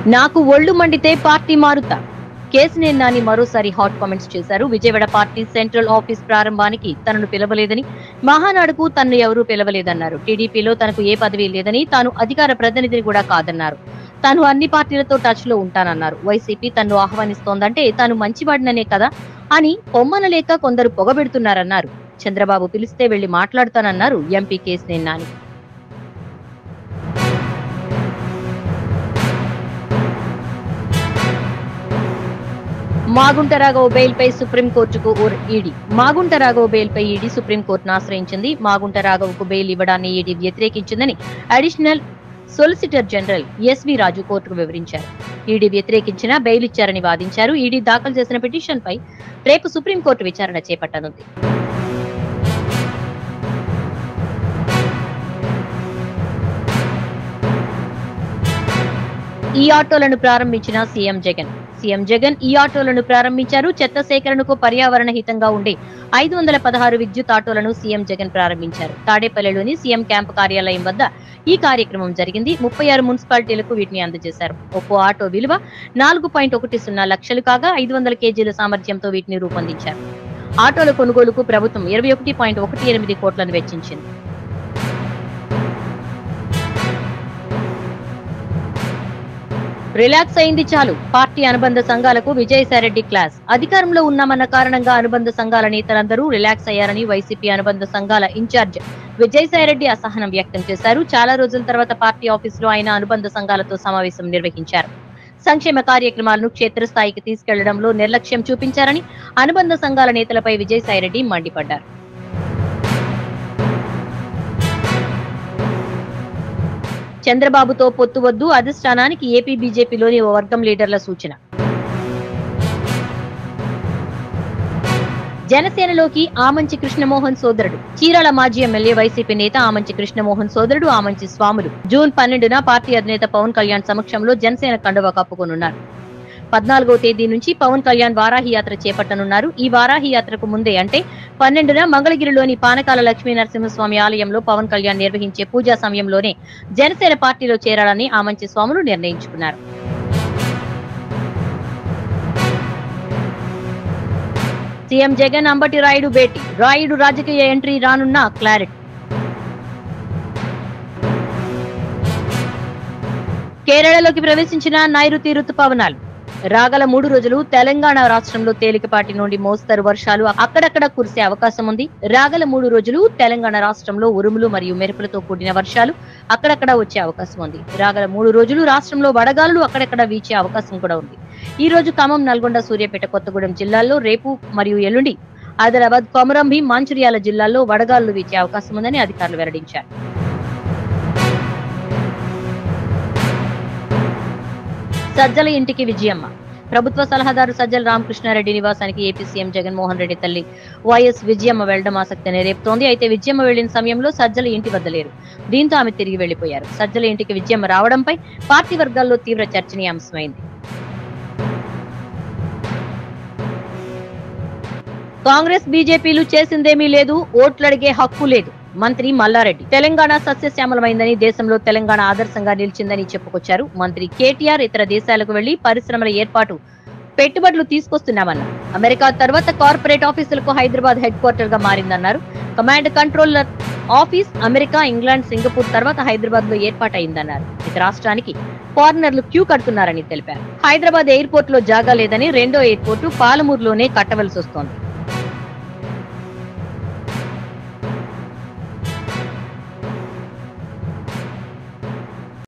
నాకు ఒళ్ళు మండితే పార్టీ మారుతా కేసినేని నాని మరోసారి హాట్ కామెంట్స్ చేశారు విజయవాడ పార్టీ సెంట్రల్ ఆఫీస్ ప్రారంభానికి తనను పిలవలేదని మహానాడుకు తనను ఎవరూ పిలవలేదన్నారు టీడీపీలో తనకు ఏ పదవి లేదని తాను అధికార ప్రతినిధిని కూడా కాదన్నారు తాను అన్ని పార్టీలతో టచ్ లో ఉంటానన్నారు వైసీపీ తనను ఆహ్వానిస్తోందంటే తాను మంచివాడిననే కదా అని పొమ్మనలేక కొందరు పొగబెడుతున్నారన్నారు చంద్రబాబు పిలిస్తే వెళ్లి మాట్లాడతానన్నారు ఎంపీ కేసినేని నాని మాగుంట రాఘవ్ బెయిల్ పై సుప్రీంకోర్టుకు ఓర్ ఈడీ మాగుంట రాఘవ్ బెయిల్ పై ఈడీ సుప్రీంకోర్టును ఆశ్రయించింది మాగుంట రాఘవ్ కు బెయిల్ ఇవ్వడాన్ని ఈడీ వ్యతిరేకించిందని additional solicitor general SV Raju కోర్టుకు వివరించారు ఈడీ వ్యతిరేకించినా బెయిల్ ఇచ్చారని వాదించారు ఈడీ దాఖలు చేసిన పిటిషన్ పై రేపు సుప్రీంకోర్టు విచారణ చేపట్టనుంది ఈ ఆటోలను ప్రారంభించిన సీఎం జగన్ సీఎం జగన్ ఈ ఆటోలను ప్రారంభించారు చెత్త సేకరణకు పర్యావరణ హితంగా ఉండే ఐదు వందల పదహారు విద్యుత్ ఆటోలను సీఎం జగన్ ప్రారంభించారు తాడేపల్లిలోని సీఎం క్యాంపు కార్యాలయం వద్ద ఈ కార్యక్రమం జరిగింది ముప్పై ఆరు మున్సిపాలిటీలకు వీటిని అందజేశారు ఒక్కో ఆటో విలువ నాలుగు పాయింట్ ఒకటి సున్నా లక్షలు కాగా ఐదు వందల కేజీల సామర్థ్యంతో వీటిని రూపొందించారు ఆటోల కొనుగోలుకు ప్రభుత్వం ఇరవై ఒకటి పాయింట్ ఒకటి ఎనిమిది కోట్లను వెచ్చించింది రిలాక్స్ అయింది చాలు పార్టీ అనుబంధ సంఘాలకు విజయసాయిరెడ్డి క్లాస్ అధికారంలో ఉన్నామన్న కారణంగా అనుబంధ సంఘాల నేతలందరూ రిలాక్స్ అయ్యారని వైసీపీ అనుబంధ సంఘాల ఇన్ఛార్జ్ విజయసాయిరెడ్డి అసహనం వ్యక్తం చేశారు చాలా రోజుల తర్వాత పార్టీ ఆఫీసులో ఆయన అనుబంధ సంఘాలతో సమావేశం నిర్వహించారు సంక్షేమ కార్యక్రమాలను క్షేత్రస్థాయికి తీసుకెళ్లడంలో నిర్లక్ష్యం చూపించారని అనుబంధ సంఘాల నేతలపై విజయసాయిరెడ్డి మండిపడ్డారు చంద్రబాబుతో పొత్తు వద్దు అధిష్టానానికి ఏపీ బీజేపీలోని ఓ వర్గం లీడర్ల సూచన జనసేనలోకి ఆమంచి కృష్ణమోహన్ సోదరుడు చీరాల మాజీ ఎమ్మెల్యే వైసీపీ నేత ఆమంచి కృష్ణమోహన్ సోదరుడు ఆమంచి స్వాములు జూన్ పన్నెండున పార్టీ అధినేత పవన్ కళ్యాణ్ సమక్షంలో జనసేన కండువా కప్పుకోనున్నారు పద్నాలుగో తేదీ నుంచి పవన్ కళ్యాణ్ వారాహి యాత్ర చేపట్టనున్నారు ఈ వారాహి యాత్రకు ముందే అంటే పన్నెండున మంగళగిరిలోని పానకాల లక్ష్మీ నరసింహస్వామి ఆలయంలో పవన్ కళ్యాణ్ నిర్వహించే పూజా సమయంలోనే జనసేన పార్టీలో చేరాలని ఆమంచి స్వాములు నిర్ణయించుకున్నారు సీఎం జగన్ అంబటి రాయుడు భేటీ రాయుడు రాజకీయ ఎంట్రీ రానున్న క్లారిటీ కేరళలోకి ప్రవేశించిన నైరుతి రుతుపవనాలు రాగల మూడు రోజులు తెలంగాణ రాష్ట్రంలో తేలికపాటి నుండి మోస్తరు వర్షాలు అక్కడక్కడ కురిసే అవకాశం ఉంది రాగల మూడు రోజులు తెలంగాణ రాష్ట్రంలో ఉరుములు మరియు మెరుపులతో కూడిన వర్షాలు అక్కడక్కడ వచ్చే అవకాశం ఉంది రాగల మూడు రోజులు రాష్ట్రంలో వడగాలులు అక్కడక్కడ వీచే అవకాశం కూడా ఉంది ఈ రోజు ఖమ్మం నల్గొండ సూర్యాపేట కొత్తగూడెం జిల్లాల్లో రేపు మరియు ఎల్లుండి ఆదిలాబాద్ కొమరంభి మంచిర్యాల జిల్లాల్లో వడగాలులు వీచే అవకాశం ఉందని అధికారులు వెల్లడించారు సజ్జల ఇంటికి విజయమ్మ ప్రభుత్వ సలహాదారు సజ్జల రామకృష్ణారెడ్డి నివాసానికి ఏపీ సీఎం జగన్మోహన్ రెడ్డి తల్లి వైఎస్ విజయమ్మ వెళ్లడం ఆసక్తిని రేపుతోంది అయితే విజయమ్మ వెళ్లిన సమయంలో సజ్జల ఇంటి వద్ద లేరు దీంతో ఆమె తిరిగి వెళ్లిపోయారు సజ్జల ఇంటికి విజయమ్మ రావడంపై పార్టీ వర్గాల్లో తీవ్ర చర్చనీయాంశమైంది కాంగ్రెస్ బీజేపీలు చేసిందేమీ లేదు ఓట్లు అడిగే హక్కు లేదు మంత్రి మల్లారెడ్డి తెలంగాణ సస్యశ్యామలమైందని దేశంలో తెలంగాణ ఆదర్శంగా నిలిచిందని చెప్పుకొచ్చారు మంత్రి కేటీఆర్ ఇతర దేశాలకు వెళ్లి పరిశ్రమల ఏర్పాటు పెట్టుబడులు తీసుకొస్తున్నామన్నారు అమెరికా తర్వాత కార్పొరేట్ ఆఫీసులకు హైదరాబాద్ హెడ్ క్వార్టర్ గా మారిందన్నారు command controller office America England Singapore తర్వాత హైదరాబాద్ లో ఏర్పాటైందన్నారు ఇక రాష్ట్రానికి ఫారినర్లు క్యూ కడుతున్నారని తెలిపారు హైదరాబాద్ ఎయిర్పోర్ట్ లో జాగా లేదని రెండో ఎయిర్పోర్టు పాలమూరులోనే కట్టవలసి వస్తోంది